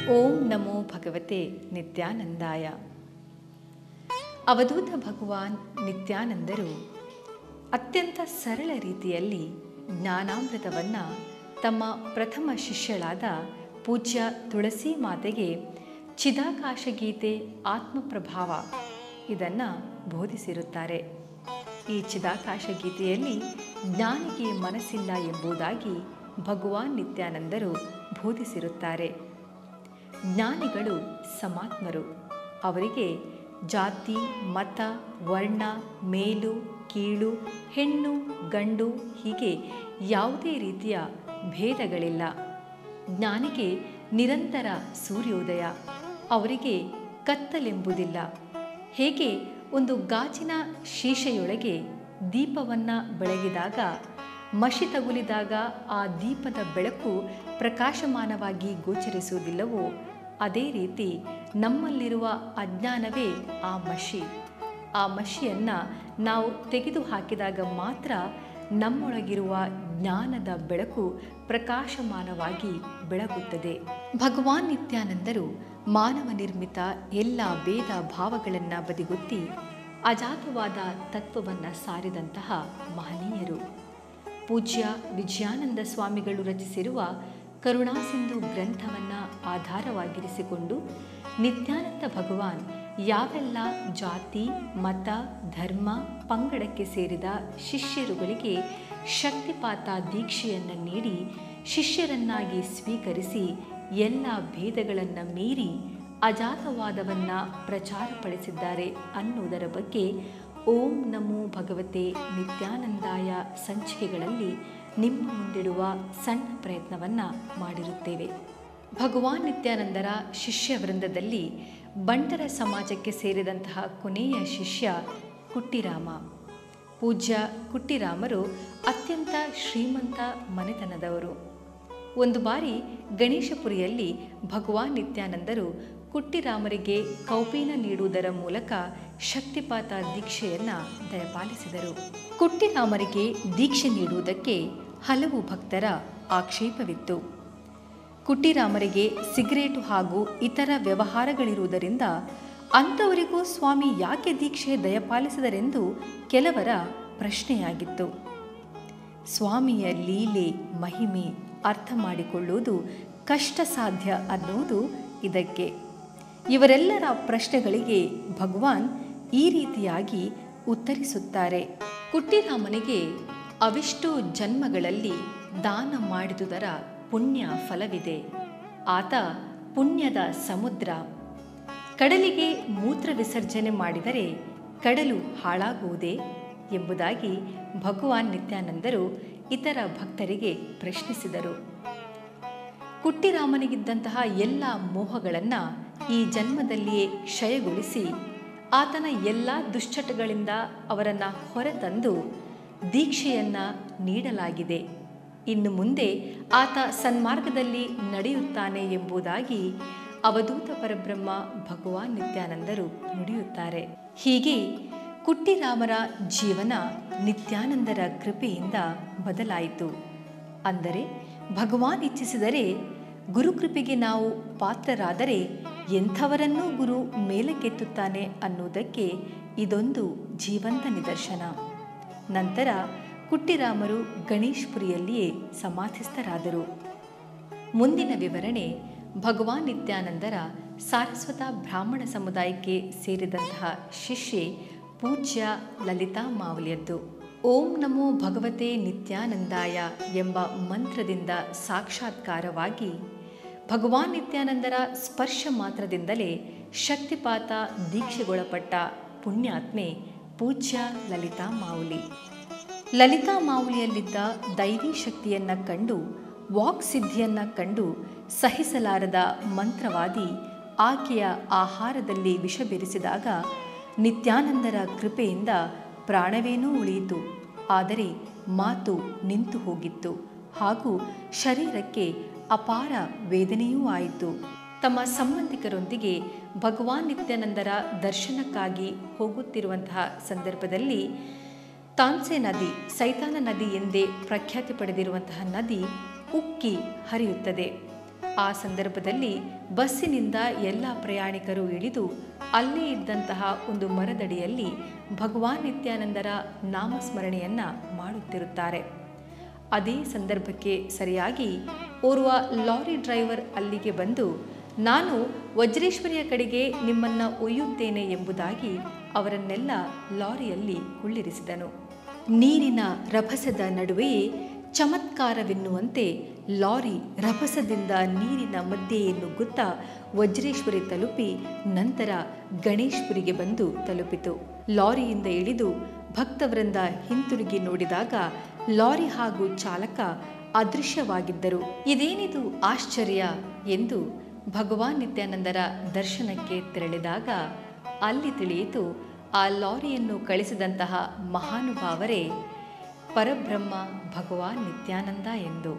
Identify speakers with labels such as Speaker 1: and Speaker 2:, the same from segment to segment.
Speaker 1: ಓಂ ನಮೋ ಭಗವತೆ ನಿತ್ಯಾನಂದಾಯ ಅವಧೂತ ಭಗವಾನ್ ನಿತ್ಯಾನಂದರು ಅತ್ಯಂತ ಸರಳ ರೀತಿಯಲ್ಲಿ ಜ್ಞಾನಾಮೃತವನ್ನು ತಮ್ಮ ಪ್ರಥಮ ಶಿಷ್ಯಳಾದ ಪೂಜ್ಯ ತುಳಸಿ ಮಾತೆಗೆ ಚಿದಾಕಾಶ ಗೀತೆ ಆತ್ಮಪ್ರಭಾವ ಇದನ್ನು ಬೋಧಿಸಿರುತ್ತಾರೆ ಈ ಚಿದಾಕಾಶ ಗೀತೆಯಲ್ಲಿ ಜ್ಞಾನಿಗೆ ಮನಸ್ಸಿಲ್ಲ ಎಂಬುದಾಗಿ ಭಗವಾನ್ ನಿತ್ಯಾನಂದರು ಬೋಧಿಸಿರುತ್ತಾರೆ ಜ್ಞಾನಿಗಳು ಸಮಾತ್ಮರು ಅವರಿಗೆ ಜಾತಿ ಮತ ವರ್ಣ ಮೇಲು ಕೀಳು ಹೆಣ್ಣು ಗಂಡು ಹೀಗೆ ಯಾವುದೇ ರೀತಿಯ ಭೇದಗಳಿಲ್ಲ ಜ್ಞಾನಿಗೆ ನಿರಂತರ ಸೂರ್ಯೋದಯ ಅವರಿಗೆ ಕತ್ತಲೆಂಬುದಿಲ್ಲ ಹೇಗೆ ಒಂದು ಗಾಜಿನ ಶೀಶೆಯೊಳಗೆ ದೀಪವನ್ನು ಬೆಳಗಿದಾಗ ಮಷಿ ತಗುಲಿದಾಗ ಆ ದೀಪದ ಬೆಳಕು ಪ್ರಕಾಶಮಾನವಾಗಿ ಗೋಚರಿಸುವುದಿಲ್ಲವೋ ಅದೇ ರೀತಿ ನಮ್ಮಲ್ಲಿರುವ ಅಜ್ಞಾನವೇ ಆ ಮಷಿ ಆ ಮಷಿಯನ್ನು ನಾವು ತೆಗೆದು ಹಾಕಿದಾಗ ಮಾತ್ರ ನಮ್ಮೊಳಗಿರುವ ಜ್ಞಾನದ ಬೆಳಕು ಪ್ರಕಾಶಮಾನವಾಗಿ ಬೆಳಗುತ್ತದೆ ಭಗವಾನ್ ನಿತ್ಯಾನಂದರು ಮಾನವ ನಿರ್ಮಿತ ಎಲ್ಲ ಭೇದ ಭಾವಗಳನ್ನು ಬದಿಗೊತ್ತಿ ಅಜಾತವಾದ ತತ್ವವನ್ನು ಸಾರಿದಂತಹ ಮಹನೀಯರು ಪೂಜ್ಯ ವಿಜಯಾನಂದ ಸ್ವಾಮಿಗಳು ರಚಿಸಿರುವ ಕರುಣಾಸಿಂಧು ಗ್ರಂಥವನ್ನು ಆಧಾರವಾಗಿರಿಸಿಕೊಂಡು ನಿತ್ಯಾನಂದ ಭಗವಾನ್ ಯಾವೆಲ್ಲ ಜಾತಿ ಮತ ಧರ್ಮ ಪಂಗಡಕ್ಕೆ ಸೇರಿದ ಶಿಷ್ಯರುಗಳಿಗೆ ಶಕ್ತಿಪಾತ ದೀಕ್ಷೆಯನ್ನು ನೀಡಿ ಶಿಷ್ಯರನ್ನಾಗಿ ಸ್ವೀಕರಿಸಿ ಎಲ್ಲ ಭೇದಗಳನ್ನು ಮೀರಿ ಅಜಾತವಾದವನ್ನು ಪ್ರಚಾರಪಡಿಸಿದ್ದಾರೆ ಅನ್ನುವುದರ ಬಗ್ಗೆ ಓಂ ನಮೋ ಭಗವತೆ ನಿತ್ಯಾನಂದಾಯ ಸಂಚಿಕೆಗಳಲ್ಲಿ ನಿಮ್ಮ ಮುಂದಿಡುವ ಸಣ್ಣ ಪ್ರಯತ್ನವನ್ನು ಮಾಡಿರುತ್ತೇವೆ ಭಗವಾನ್ ನಿತ್ಯಾನಂದರ ಶಿಷ್ಯ ವೃಂದದಲ್ಲಿ ಬಂಟರ ಸಮಾಜಕ್ಕೆ ಸೇರಿದಂತಹ ಕೊನೆಯ ಶಿಷ್ಯ ಕುಟ್ಟಿರಾಮ ಪೂಜ್ಯ ಕುಟ್ಟಿರಾಮರು ಅತ್ಯಂತ ಶ್ರೀಮಂತ ಮನೆತನದವರು ಒಂದು ಬಾರಿ ಗಣೇಶಪುರಿಯಲ್ಲಿ ಭಗವಾನ್ ನಿತ್ಯಾನಂದರು ಕುಟ್ಟಿರಾಮರಿಗೆ ಕೌಪೀನ ನೀಡುವುದರ ಮೂಲಕ ಶಕ್ತಿಪಾತ ದೀಕ್ಷೆಯನ್ನು ದಯಪಾಲಿಸಿದರು ಕುಟ್ಟಿರಾಮರಿಗೆ ದೀಕ್ಷೆ ನೀಡುವುದಕ್ಕೆ ಹಲವು ಭಕ್ತರ ಆಕ್ಷೇಪವಿತ್ತು ಕುಟ್ಟಿರಾಮರಿಗೆ ಸಿಗರೇಟು ಹಾಗೂ ಇತರ ವ್ಯವಹಾರಗಳಿರುವುದರಿಂದ ಅಂಥವರಿಗೂ ಸ್ವಾಮಿ ಯಾಕೆ ದೀಕ್ಷೆ ದಯಪಾಲಿಸಿದರೆಂದು ಕೆಲವರ ಪ್ರಶ್ನೆಯಾಗಿತ್ತು ಸ್ವಾಮಿಯ ಲೀಲೆ ಮಹಿಮೆ ಅರ್ಥ ಮಾಡಿಕೊಳ್ಳುವುದು ಕಷ್ಟ ಸಾಧ್ಯ ಅನ್ನುವುದು ಇದಕ್ಕೆ ಇವರೆಲ್ಲರ ಪ್ರಶ್ನೆಗಳಿಗೆ ಭಗವಾನ್ ಈ ರೀತಿಯಾಗಿ ಉತ್ತರಿಸುತ್ತಾರೆ ಕುಟ್ಟಿರಾಮನಿಗೆ ಅವಿಷ್ಟು ಜನ್ಮಗಳಲ್ಲಿ ದಾನ ಮಾಡಿದುದರ ಪುಣ್ಯ ಫಲವಿದೆ ಆತ ಪುಣ್ಯದ ಸಮುದ್ರ ಕಡಲಿಗೆ ಮೂತ್ರ ವಿಸರ್ಜನೆ ಮಾಡಿದರೆ ಕಡಲು ಹಾಳಾಗುವುದೇ ಎಂಬುದಾಗಿ ಭಗವಾನ್ ನಿತ್ಯಾನಂದರು ಇತರ ಭಕ್ತರಿಗೆ ಪ್ರಶ್ನಿಸಿದರು ಕುಟ್ಟಿರಾಮನಿಗಿದ್ದಂತಹ ಎಲ್ಲ ಮೋಹಗಳನ್ನು ಈ ಜನ್ಮದಲ್ಲಿಯೇ ಕ್ಷಯಗೊಳಿಸಿ ಆತನ ಎಲ್ಲ ದುಶ್ಚಟಗಳಿಂದ ಅವರನ್ನು ಹೊರತಂದು ದೀಕ್ಷೆಯನ್ನು ನೀಡಲಾಗಿದೆ ಇನ್ನು ಮುಂದೆ ಆತ ಸನ್ಮಾರ್ಗದಲ್ಲಿ ನಡೆಯುತ್ತಾನೆ ಎಂಬುದಾಗಿ ಅವಧೂತ ಪರಬ್ರಹ್ಮ ಭಗವಾನ್ ನಿತ್ಯಾನಂದರು ನುಡಿಯುತ್ತಾರೆ ಹೀಗೆ ಕುಟ್ಟಿರಾಮರ ಜೀವನ ನಿತ್ಯಾನಂದರ ಕೃಪೆಯಿಂದ ಬದಲಾಯಿತು ಅಂದರೆ ಭಗವಾನ್ ಇಚ್ಛಿಸಿದರೆ ಗುರುಕೃಪೆಗೆ ನಾವು ಪಾತ್ರರಾದರೆ ಎಂಥವರನ್ನೂ ಗುರು ಮೇಲಕ್ಕೆತ್ತುತ್ತಾನೆ ಅನ್ನುವುದಕ್ಕೆ ಇದೊಂದು ಜೀವಂತ ನಿದರ್ಶನ ನಂತರ ಕುಟ್ಟಿರಾಮರು ಗಣೇಶ್ಪುರಿಯಲ್ಲಿಯೇ ಸಮಾಧಿಸ್ಥರಾದರು ಮುಂದಿನ ವಿವರಣೆ ಭಗವಾನ್ ನಿತ್ಯಾನಂದರ ಸಾರಸ್ವತ ಬ್ರಾಹ್ಮಣ ಸಮುದಾಯಕ್ಕೆ ಸೇರಿದಂತಹ ಶಿಷ್ಯೆ ಪೂಜ್ಯ ಲಲಿತಾ ಮಾವಲಿಯದ್ದು ಓಂ ನಮೋ ಭಗವತೆ ನಿತ್ಯಾನಂದಾಯ ಎಂಬ ಮಂತ್ರದಿಂದ ಸಾಕ್ಷಾತ್ಕಾರವಾಗಿ ಭಗವಾನ್ ನಿತ್ಯಾನಂದರ ಸ್ಪರ್ಶ ಮಾತ್ರದಿಂದಲೇ ಶಕ್ತಿಪಾತ ದೀಕ್ಷೆಗೊಳಪಟ್ಟ ಪುಣ್ಯಾತ್ಮೆ ಪೂಜ್ಯ ಲಲಿತಾ ಮಾವುಲಿ ಲಲಿತಾ ಮಾವುಲಿಯಲ್ಲಿದ್ದ ದೈವಿ ಶಕ್ತಿಯನ್ನು ಕಂಡು ವಾಕ್ ಸಿದ್ಧಿಯನ್ನು ಕಂಡು ಸಹಿಸಲಾರದ ಮಂತ್ರವಾದಿ ಆಕೆಯ ಆಹಾರದಲ್ಲಿ ವಿಷ ಬೆರೆಸಿದಾಗ ನಿತ್ಯಾನಂದರ ಕೃಪೆಯಿಂದ ಪ್ರಾಣವೇನೂ ಉಳಿಯಿತು ಆದರೆ ಮಾತು ನಿಂತು ಹೋಗಿತ್ತು ಹಾಗೂ ಶರೀರಕ್ಕೆ ಅಪಾರ ವೇದನೆಯೂ ಆಯಿತು ತಮ್ಮ ಸಂಬಂಧಿಕರೊಂದಿಗೆ ಭಗವಾನ್ ನಿತ್ಯಾನಂದರ ದರ್ಶನಕ್ಕಾಗಿ ಹೋಗುತ್ತಿರುವಂತಹ ಸಂದರ್ಭದಲ್ಲಿ ತಾನ್ಸೆ ನದಿ ಸೈತಾನ ನದಿ ಎಂದೇ ಪ್ರಖ್ಯಾತಿ ಪಡೆದಿರುವಂತಹ ನದಿ ಉಕ್ಕಿ ಹರಿಯುತ್ತದೆ ಆ ಸಂದರ್ಭದಲ್ಲಿ ಬಸ್ಸಿನಿಂದ ಎಲ್ಲ ಪ್ರಯಾಣಿಕರು ಇಳಿದು ಅಲ್ಲೇ ಇದ್ದಂತಹ ಒಂದು ಮರದಡಿಯಲ್ಲಿ ಭಗವಾನ್ ನಿತ್ಯಾನಂದರ ನಾಮಸ್ಮರಣೆಯನ್ನ ಮಾಡುತ್ತಿರುತ್ತಾರೆ ಅದೇ ಸಂದರ್ಭಕ್ಕೆ ಸರಿಯಾಗಿ ಓರ್ವ ಲಾರಿ ಡ್ರೈವರ್ ಅಲ್ಲಿಗೆ ಬಂದು ನಾನು ವಜ್ರೇಶ್ವರಿಯ ಕಡೆಗೆ ನಿಮ್ಮನ್ನ ಒಯ್ಯುತ್ತೇನೆ ಎಂಬುದಾಗಿ ಅವರನ್ನೆಲ್ಲ ಲಾರಿಯಲ್ಲಿ ಕುಳ್ಳಿರಿಸಿದನು ನೀರಿನ ರಭಸದ ನಡುವೆಯೇ ಚಮತ್ಕಾರವೆನ್ನುವಂತೆ ಲಾರಿ ರಭಸದಿಂದ ನೀರಿನ ಮಧ್ಯೆಯೇ ನುಗ್ಗುತ್ತಾ ವಜ್ರೇಶ್ವರಿ ತಲುಪಿ ನಂತರ ಗಣೇಶ್ವರಿಗೆ ಬಂದು ತಲುಪಿತು ಲಾರಿಯಿಂದ ಇಳಿದು ಭಕ್ತವೃಂದ ಹಿಂತಿರುಗಿ ನೋಡಿದಾಗ ಲಾರಿ ಹಾಗೂ ಚಾಲಕ ಅದೃಶ್ಯವಾಗಿದ್ದರು ಇದೇನಿದು ಆಶ್ಚರ್ಯ ಎಂದು ಭಗವಾನ್ ನಿತ್ಯಾನಂದರ ದರ್ಶನಕ್ಕೆ ತೆರಳಿದಾಗ ಅಲ್ಲಿ ತಿಳಿಯಿತು ಆ ಲಾರಿಯನ್ನು ಕಳಿಸಿದಂತಹ ಮಹಾನುಭಾವರೇ ಪರಬ್ರಹ್ಮ ಭಗವಾನ್ ನಿತ್ಯಾನಂದ ಎಂದು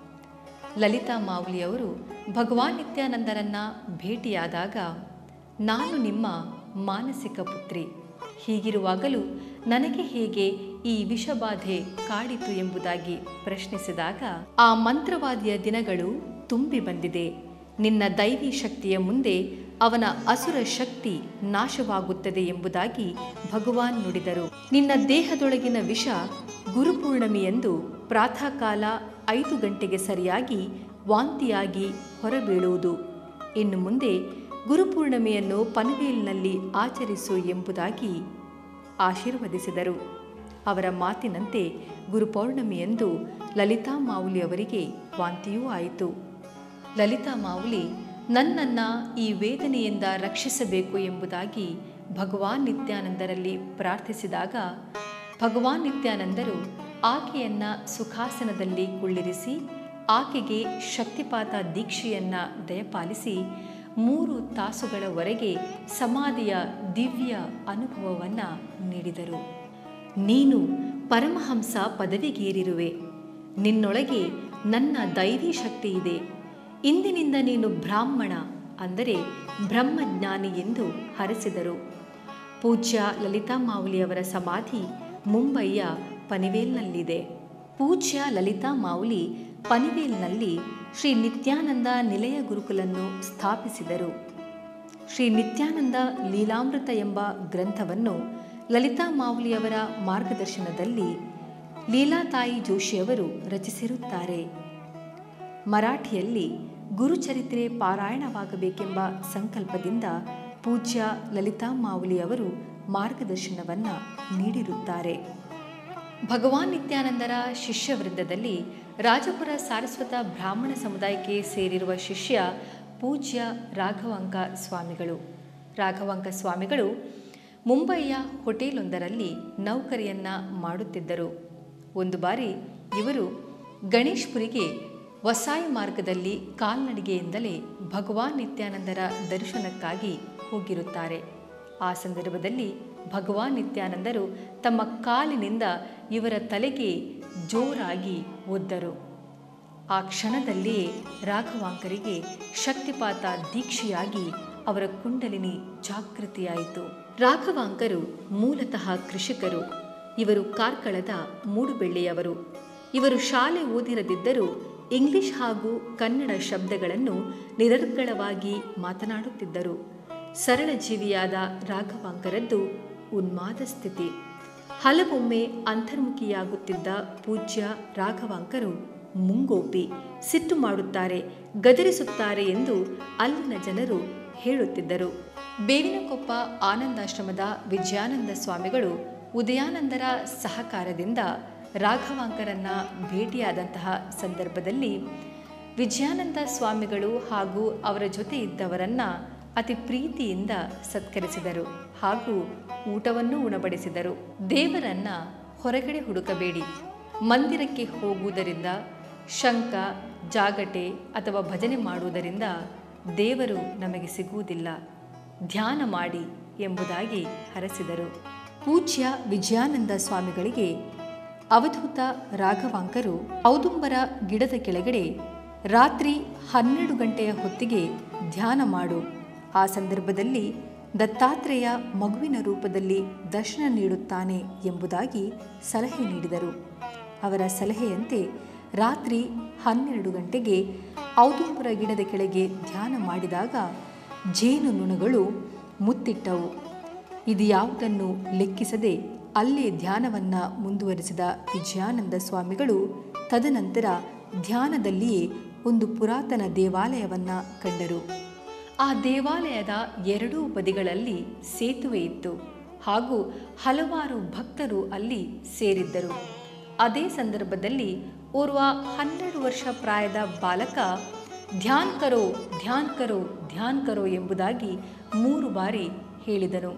Speaker 1: ಲಲಿತಾ ಮಾವುಲಿಯವರು ಭಗವಾನ್ ನಿತ್ಯಾನಂದರನ್ನ ಭೇಟಿಯಾದಾಗ ನಾನು ನಿಮ್ಮ ಮಾನಸಿಕ ಪುತ್ರಿ ಹೀಗಿರುವಾಗಲೂ ನನಗೆ ಹೇಗೆ ಈ ವಿಷಬಾಧೆ ಕಾಡಿತು ಎಂಬುದಾಗಿ ಪ್ರಶ್ನಿಸಿದಾಗ ಆ ಮಂತ್ರವಾದಿಯ ದಿನಗಳು ತುಂಬಿ ಬಂದಿದೆ ನಿನ್ನ ದೈವಿ ಶಕ್ತಿಯ ಮುಂದೆ ಅವನ ಅಸುರ ಶಕ್ತಿ ನಾಶವಾಗುತ್ತದೆ ಎಂಬುದಾಗಿ ಭಗವಾನ್ ನುಡಿದರು ನಿನ್ನ ದೇಹದೊಳಗಿನ ವಿಷ ಗುರುಪೂರ್ಣಮಿಯಂದು ಪ್ರಾತಃ ಕಾಲ ಐದು ಗಂಟೆಗೆ ಸರಿಯಾಗಿ ವಾಂತಿಯಾಗಿ ಹೊರಬೀಳುವುದು ಇನ್ನು ಮುಂದೆ ಗುರುಪೂರ್ಣಿಮೆಯನ್ನು ಪನವೇಲ್ನಲ್ಲಿ ಆಚರಿಸು ಎಂಬುದಾಗಿ ಆಶೀರ್ವದಿಸಿದರು ಅವರ ಮಾತಿನಂತೆ ಗುರುಪೌರ್ಣಮಿಯಂದು ಲಲಿತಾ ಮಾವುಲಿ ಅವರಿಗೆ ವಾಂತಿಯೂ ಆಯಿತು ಲಲಿತಾ ಮಾವುಲಿ ನನ್ನನ್ನು ಈ ವೇದನೆಯಿಂದ ರಕ್ಷಿಸಬೇಕು ಎಂಬುದಾಗಿ ಭಗವಾನ್ ನಿತ್ಯಾನಂದರಲ್ಲಿ ಪ್ರಾರ್ಥಿಸಿದಾಗ ಭಗವಾನ್ ನಿತ್ಯಾನಂದರು ಆಕೆಯನ್ನ ಸುಖಾಸನದಲ್ಲಿ ಕುಳ್ಳಿರಿಸಿ ಆಕೆಗೆ ಶಕ್ತಿಪಾತ ದೀಕ್ಷೆಯನ್ನ ದಯಪಾಲಿಸಿ ಮೂರು ತಾಸುಗಳವರೆಗೆ ಸಮಾಧಿಯ ದಿವ್ಯ ಅನುಭವವನ್ನು ನೀಡಿದರು ನೀನು ಪರಮಹಂಸ ಪದವಿಗೇರಿರುವೆ ನಿನ್ನೊಳಗೆ ನನ್ನ ದೈವಿ ಶಕ್ತಿ ಇದೆ ಇಂದಿನಿಂದ ನೀನು ಬ್ರಾಹ್ಮಣ ಅಂದರೆ ಬ್ರಹ್ಮಜ್ಞಾನಿ ಎಂದು ಹರಸಿದರು ಪೂಜ್ಯ ಲಲಿತಾ ಮಾವುಲಿಯವರ ಸಮಾಧಿ ಮುಂಬಯಿಯ ಪನಿವೇಲ್ನಲ್ಲಿದೆ ಪೂಜ್ಯ ಲಲಿತಾ ಮಾವುಲಿ ಪನಿವೇಲ್ನಲ್ಲಿ ಶ್ರೀ ನಿತ್ಯಾನಂದ ನಿಲಯ ಗುರುಕುಲನ್ನು ಸ್ಥಾಪಿಸಿದರು ಶ್ರೀ ನಿತ್ಯಾನಂದ ಲೀಲಾಮೃತ ಎಂಬ ಗ್ರಂಥವನ್ನು ಲಲಿತಾ ಮಾವುಲಿಯವರ ಮಾರ್ಗದರ್ಶನದಲ್ಲಿ ಲೀಲಾತಾಯಿ ಜೋಶಿಯವರು ರಚಿಸಿರುತ್ತಾರೆ ಮರಾಠಿಯಲ್ಲಿ ಗುರುಚರಿತ್ರೆ ಪಾರಾಯಣವಾಗಬೇಕೆಂಬ ಸಂಕಲ್ಪದಿಂದ ಪೂಜ್ಯ ಲಲಿತಾ ಮಾವುಲಿಯವರು ಮಾರ್ಗದರ್ಶನವನ್ನು ನೀಡಿರುತ್ತಾರೆ ಭಗವಾನ್ ನಿತ್ಯಾನಂದರ ಶಿಷ್ಯ ವೃಂದದಲ್ಲಿ ರಾಜಪುರ ಸಾರಸ್ವತ ಬ್ರಾಹ್ಮಣ ಸಮುದಾಯಕ್ಕೆ ಸೇರಿರುವ ಶಿಷ್ಯ ಪೂಜ್ಯ ರಾಘವಾಂಕ ಸ್ವಾಮಿಗಳು ರಾಘವಾಂಕ ಸ್ವಾಮಿಗಳು ಮುಂಬಯಿಯ ಹೋಟೆಲೊಂದರಲ್ಲಿ ನೌಕರಿಯನ್ನ ಮಾಡುತ್ತಿದ್ದರು ಒಂದು ಬಾರಿ ಇವರು ಗಣೇಶ್ಪುರಿಗೆ ವಸಾಯಿ ಮಾರ್ಗದಲ್ಲಿ ಕಾಲ್ನಡಿಗೆಯಿಂದಲೇ ಭಗವಾನ್ ನಿತ್ಯಾನಂದರ ದರ್ಶನಕ್ಕಾಗಿ ಹೋಗಿರುತ್ತಾರೆ ಆ ಸಂದರ್ಭದಲ್ಲಿ ಭಗವಾನ್ ನಿತ್ಯಾನಂದರು ತಮ್ಮ ಕಾಲಿನಿಂದ ಇವರ ತಲೆಗೆ ಜೋರಾಗಿ ಒದ್ದರು ಆ ಕ್ಷಣದಲ್ಲಿಯೇ ರಾಘವಾಂಕರಿಗೆ ಶಕ್ತಿಪಾತ ದೀಕ್ಷೆಯಾಗಿ ಅವರ ಕುಂಡಲಿನಿ ಜಾಗೃತಿಯಾಯಿತು ರಾಘವಾಂಕರು ಮೂಲತಃ ಕೃಷಿಕರು ಇವರು ಕಾರ್ಕಳದ ಮೂಡುಬೆಳ್ಳೆಯವರು ಇವರು ಶಾಲೆ ಓದಿರದಿದ್ದರೂ ಇಂಗ್ಲಿಷ್ ಹಾಗೂ ಕನ್ನಡ ಶಬ್ದಗಳನ್ನು ನಿರರ್ಗಳವಾಗಿ ಮಾತನಾಡುತ್ತಿದ್ದರು ಸರಳ ಜೀವಿಯಾದ ರಾಘವಾಂಕರದ್ದು ಉನ್ಮಾದ ಸ್ಥಿತಿ ಹಲವೊಮ್ಮೆ ಅಂತರ್ಮುಖಿಯಾಗುತ್ತಿದ್ದ ಪೂಜ್ಯ ರಾಘವಾಂಕರು ಮುಂಗೋಪಿ ಸಿಟ್ಟು ಮಾಡುತ್ತಾರೆ ಗದರಿಸುತ್ತಾರೆ ಎಂದು ಅಲ್ಲಿನ ಜನರು ಹೇಳುತ್ತಿದ್ದರು ಬೇವಿನಕೊಪ್ಪ ಆನಂದಾಶ್ರಮದ ವಿಜಯಾನಂದ ಸ್ವಾಮಿಗಳು ಉದಯಾನಂದರ ಸಹಕಾರದಿಂದ ರಾಘವಾಂಕರನ್ನ ಭೇಟಿಯಾದಂತಹ ಸಂದರ್ಭದಲ್ಲಿ ವಿಜಯಾನಂದ ಸ್ವಾಮಿಗಳು ಹಾಗೂ ಅವರ ಜೊತೆ ಇದ್ದವರನ್ನ ಅತಿ ಪ್ರೀತಿಯಿಂದ ಸತ್ಕರಿಸಿದರು ಹಾಗೂ ಊಟವನ್ನು ಉಣಬಡಿಸಿದರು ದೇವರನ್ನ ಹೊರಗಡೆ ಹುಡುಕಬೇಡಿ ಮಂದಿರಕ್ಕೆ ಹೋಗುವುದರಿಂದ ಶಂಕ ಜಾಗಟೆ ಅಥವಾ ಭಜನೆ ಮಾಡುವುದರಿಂದ ದೇವರು ನಮಗೆ ಸಿಗುವುದಿಲ್ಲ ಧ್ಯಾನ ಮಾಡಿ ಎಂಬುದಾಗಿ ಹರಸಿದರು ಪೂಜ್ಯ ವಿಜಯಾನಂದ ಸ್ವಾಮಿಗಳಿಗೆ ಅವಧೂತ ರಾಘವಾಂಕರು ಔದುಂಬರ ಗಿಡದ ಕೆಳಗಡೆ ರಾತ್ರಿ ಹನ್ನೆರಡು ಗಂಟೆಯ ಹೊತ್ತಿಗೆ ಧ್ಯಾನ ಮಾಡು ಆ ಸಂದರ್ಭದಲ್ಲಿ ದತ್ತಾತ್ರೇಯ ಮಗುವಿನ ರೂಪದಲ್ಲಿ ದರ್ಶನ ನೀಡುತ್ತಾನೆ ಎಂಬುದಾಗಿ ಸಲಹೆ ನೀಡಿದರು ಅವರ ಸಲಹೆಯಂತೆ ರಾತ್ರಿ ಹನ್ನೆರಡು ಗಂಟೆಗೆ ಔದುಂಬರ ಗಿಡದ ಕೆಳಗೆ ಧ್ಯಾನ ಮಾಡಿದಾಗ ಜೇನು ನೊಣಗಳು ಮುತ್ತಿಟ್ಟವು ಇದು ಯಾವುದನ್ನು ಲೆಕ್ಕಿಸದೆ ಅಲ್ಲೇ ಧ್ಯಾನವನ್ನು ಮುಂದುವರಿಸಿದ ವಿಜಯಾನಂದ ಸ್ವಾಮಿಗಳು ತದನಂತರ ಧ್ಯಾನದಲ್ಲಿಯೇ ಒಂದು ಪುರಾತನ ದೇವಾಲಯವನ್ನು ಕಂಡರು ಆ ದೇವಾಲಯದ ಎರಡೂ ಬದಿಗಳಲ್ಲಿ ಸೇತುವೆ ಇತ್ತು ಹಾಗೂ ಹಲವಾರು ಭಕ್ತರು ಅಲ್ಲಿ ಸೇರಿದ್ದರು ಅದೇ ಸಂದರ್ಭದಲ್ಲಿ ಓರ್ವ ಹನ್ನೆರಡು ವರ್ಷ ಪ್ರಾಯದ ಬಾಲಕ ಧ್ಯಾನ್ ಕರೋ ಧ್ಯಾನ್ ಕರೋ ಧ್ಯಾನ್ ಕರೋ ಎಂಬುದಾಗಿ ಮೂರು ಬಾರಿ ಹೇಳಿದನು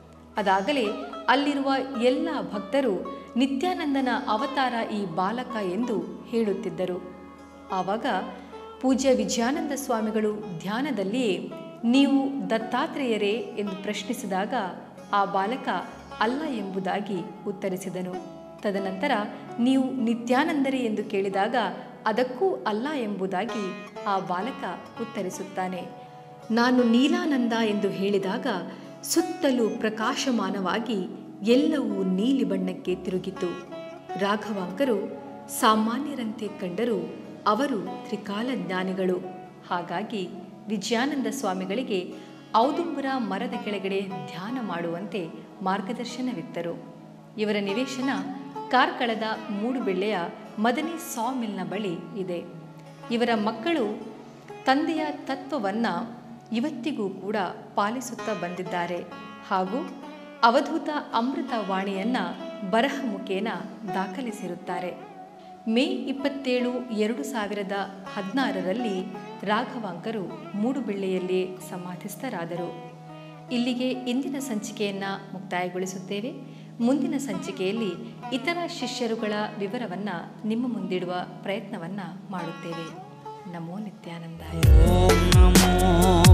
Speaker 1: ಅದಾಗಲೇ ಅಲ್ಲಿರುವ ಎಲ್ಲ ಭಕ್ತರು ನಿತ್ಯಾನಂದನ ಅವತಾರ ಈ ಬಾಲಕ ಎಂದು ಹೇಳುತ್ತಿದ್ದರು ಆವಾಗ ಪೂಜ್ಯ ವಿಜಯಾನಂದ ಸ್ವಾಮಿಗಳು ಧ್ಯಾನದಲ್ಲಿಯೇ ನೀವು ದತ್ತಾತ್ರೇಯರೇ ಎಂದು ಪ್ರಶ್ನಿಸಿದಾಗ ಆ ಬಾಲಕ ಅಲ್ಲ ಎಂಬುದಾಗಿ ಉತ್ತರಿಸಿದನು ತದನಂತರ ನೀವು ನಿತ್ಯಾನಂದರೇ ಎಂದು ಕೇಳಿದಾಗ ಅದಕ್ಕೂ ಅಲ್ಲ ಎಂಬುದಾಗಿ ಆ ಬಾಲಕ ಉತ್ತರಿಸುತ್ತಾನೆ ನಾನು ನೀಲಾನಂದ ಎಂದು ಹೇಳಿದಾಗ ಸುತ್ತಲೂ ಪ್ರಕಾಶಮಾನವಾಗಿ ಎಲ್ಲವೂ ನೀಲಿ ಬಣ್ಣಕ್ಕೆ ತಿರುಗಿತು ರಾಘವಾಂಕರು ಸಾಮಾನ್ಯರಂತೆ ಕಂಡರೂ ಅವರು ತ್ರಿಕಾಲಜ್ಞಾನಿಗಳು ಹಾಗಾಗಿ ವಿಜಯಾನಂದ ಸ್ವಾಮಿಗಳಿಗೆ ಔದುಂಬರ ಮರದ ಕೆಳಗಡೆ ಧ್ಯಾನ ಮಾಡುವಂತೆ ಮಾರ್ಗದರ್ಶನವಿತ್ತರು ಇವರ ನಿವೇಶನ ಕಾರ್ಕಳದ ಮೂಡುಬೆಳ್ಳೆಯ ಮದನಿ ಸಾಮಿಲ್ನ ಬಳಿ ಇದೆ ಇವರ ಮಕ್ಕಳು ತಂದೆಯ ತತ್ವವನ್ನು ಇವತ್ತಿಗೂ ಕೂಡ ಪಾಲಿಸುತ್ತಾ ಬಂದಿದ್ದಾರೆ ಹಾಗೂ ಅವಧೂತ ಅಮೃತ ವಾಣಿಯನ್ನು ಬರಹ ಮುಖೇನ ದಾಖಲಿಸಿರುತ್ತಾರೆ ಮೇ ಇಪ್ಪತ್ತೇಳು ಎರಡು ಸಾವಿರದ ಹದಿನಾರರಲ್ಲಿ ರಾಘವಾಂಕರು ಮೂಡುಬೆಳ್ಳೆಯಲ್ಲಿ ಸಮಾಧಿಸ್ಥರಾದರು ಇಲ್ಲಿಗೆ ಇಂದಿನ ಸಂಚಿಕೆಯನ್ನು ಮುಕ್ತಾಯಗೊಳಿಸುತ್ತೇವೆ ಮುಂದಿನ ಸಂಚಿಕೆಯಲ್ಲಿ ಇತರ ಶಿಷ್ಯರುಗಳ ವಿವರವನ್ನು ನಿಮ್ಮ ಮುಂದಿಡುವ ಪ್ರಯತ್ನವನ್ನು ಮಾಡುತ್ತೇವೆ ನಮೋ ನಿತ್ಯಾನಂದ
Speaker 2: ॐ नमो